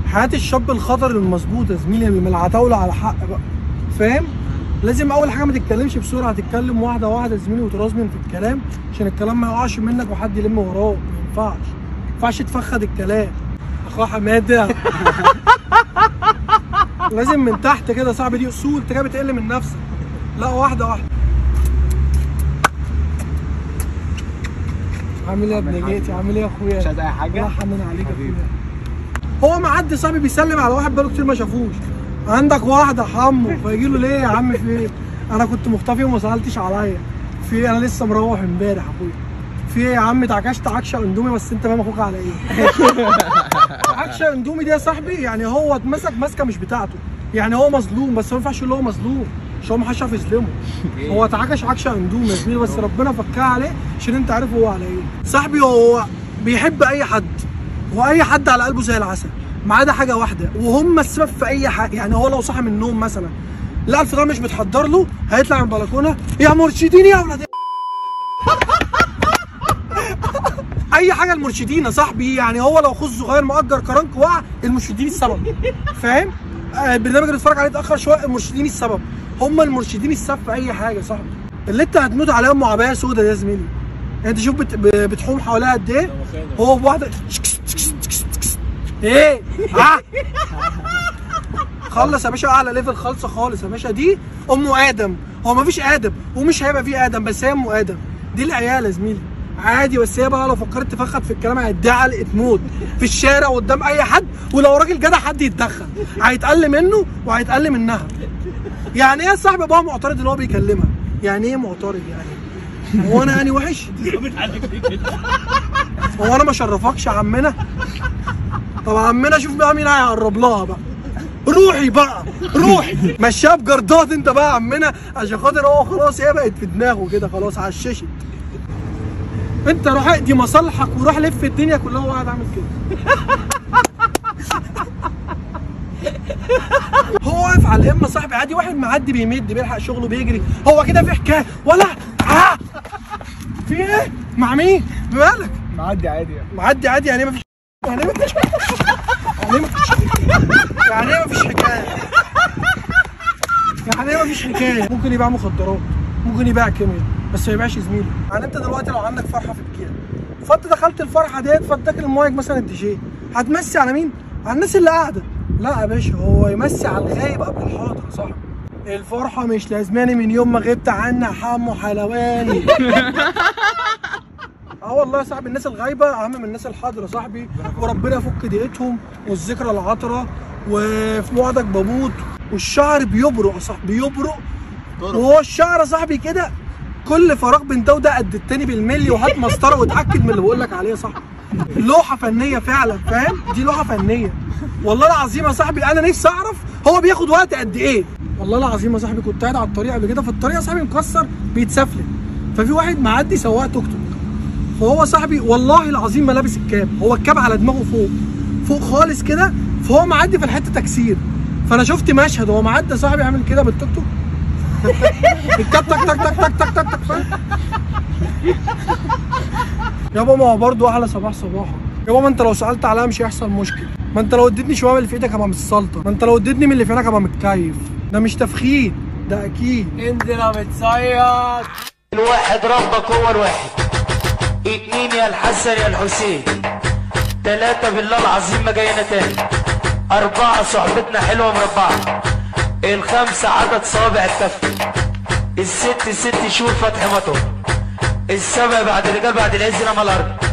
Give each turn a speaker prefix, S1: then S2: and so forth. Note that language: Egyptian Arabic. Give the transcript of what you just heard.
S1: حياه الشاب الخطر المظبوط يا زميلي اللي من العتاوله على حق بقى فاهم لازم اول حاجه ما تتكلمش بسرعه تتكلم واحده واحده يا زميلي وترازمن في الكلام عشان الكلام ما يقعش منك وحد يلم وراه ما ينفعش ما ينفعش تفخد الكلام اخويا حماده لازم من تحت كده صاحبي دي اصول انت كده بتقل من نفسك لا واحده واحده عامل ايه يا ابن جيتي عامل ايه يا اخويا
S2: مش عايز اي حاجه
S1: الله يحنن عليك يا
S2: حبيبي.
S1: اخويا هو معدي صاحبي بيسلم على واحد بقاله كتير ما شافوش عندك واحده حمو فيجي له ليه يا عم في ايه انا كنت مختفي وما سالتش عليا في إيه؟ انا لسه مروح امبارح يا اخويا في ايه يا عم اتعكشت عكشه اندومي بس انت فاهم اخوك على ايه عكشه اندومي دي يا صاحبي يعني هو اتمسك ماسكه مش بتاعته يعني هو مظلوم بس ما ينفعش يقول هو مظلوم عشان هو ما حدش عارف يظلمه هو اتعكش عكشه اندومي يا زميلي بس ربنا فكها عليه عشان انت عارف هو على ايه صاحبي هو بيحب اي حد واي حد على قلبه زي العسل ما عدا حاجه واحده وهم السبب في اي حاجه يعني هو لو صحى من النوم مثلا لا الفطار مش متحضر له هيطلع من البلكونه يا مرشدين يا ولاد اي حاجه المرشدين يا صاحبي يعني هو لو خوذ صغير مأجر كرنك وقع المرشدين السبب فاهم آه، البرنامج اللي اتفرج عليه اتاخر شويه المرشدين السبب هم المرشدين السبب في اي حاجه يا صاحبي اللي انت هتموت عليهم معبايه سودا يا زميلي انت شوف بت... ب- بتحوم حواليها قد ايه هو بواحده ايه ها خلص يا باشا اعلى ليفل خالصه خالص يا باشا دي ام ادم هو مفيش ادم ومش هيبقى فيه ادم بس هي ام ادم دي العيال يا زميلي عادي بس هي بقى لو فكرت تفخد في الكلام هيديها علقه موت في الشارع قدام اي حد ولو راجل جدع حد يتدخل هيتقل منه وهيتقل منها يعني ايه يا صاحبي بابا معترض ان هو بيكلمها يعني ايه معترض يعني هو انا يعني وحش هو انا ما شرفكش يا عمنا طب عمنا شوف بقى مين هيقرب لها بقى روحي بقى روحي مشيها بجردات انت بقى يا عمنا عشان خاطر هو خلاص هي بقت في دماغه كده خلاص عششت انت روح اقضي مصالحك وروح لف الدنيا كلها وقاعد عامل كده هو واقف على الامه صاحبي عادي واحد معدي بيمد بيلحق شغله بيجري هو كده في حكايه ولا آه. في ايه مع مين مالك
S2: معدي عادي يعني
S1: معدي عادي يعني ايه مفيش يعني ايه مفيش يعني ايه مفيش يعني ايه مفيش حكايه يعني ايه مفيش حكايه ممكن يبيع مخدرات ممكن يبيع كيمياء بس ما يبيعش زميلي يعني انت دلوقتي لو عندك فرحه في الكيان فانت دخلت الفرحه ديت فاداك المايك مثلا الدي جي هتمسي على مين؟ على الناس اللي قاعده لا يا باشا هو يمسي على الغايب قبل الحاضر يا صاحبي الفرحه مش لازماني من يوم ما غبت عنا حمو حلواني اه والله يا صاحبي الناس الغايبه اهم من الناس الحاضره يا صاحبي وربنا يفك ضيقتهم والذكرى العطره وفي موعدك بموت والشعر بيبرق يا صاحبي بيبرق وهو الشعر يا صاحبي كده كل فراغ بين ده وده قد التاني بالملي وهات مسطره واتاكد من اللي بقول لك عليه يا صاحبي لوحه فنيه فعلا فاهم دي لوحه فنيه والله العظيم يا صاحبي انا نفسي اعرف هو بياخد وقت قد ايه والله العظيم يا صاحبي كنت قاعد على الطريق قبل كده فالطريق يا صاحبي مكسر بيتسفلت ففي واحد معدي سواق توك توك فهو صاحبي والله العظيم ما لابس الكاب هو الكاب على دماغه فوق فوق خالص كده فهو معدي في الحته تكسير فانا شفت مشهد هو معدي صاحبي عامل كده بالتوك توك الكاب تك تك تك تك تك تك تك فاهم؟ يابا ما هو برضه احلى صباح صباحا يابا ما انت لو سالت عليها مش هيحصل مشكله ما انت لو اديتني شويه من اللي في ايدك هبقى متسلطن ما انت لو اديتني من اللي في عينك هبقى متكيف ده مش تفخيد ده اكيد
S2: انزل يا متصيد
S3: الواحد ربك هو الواحد اتنين يا الحسن يا الحسين تلاتة بالله العظيم ما جاينا تاني أربعة صحبتنا حلوة مربعة الخمسة عدد صوابع الكف الست ست شهور فتح مطر السبع بعد الرجال بعد العز رمى الأرض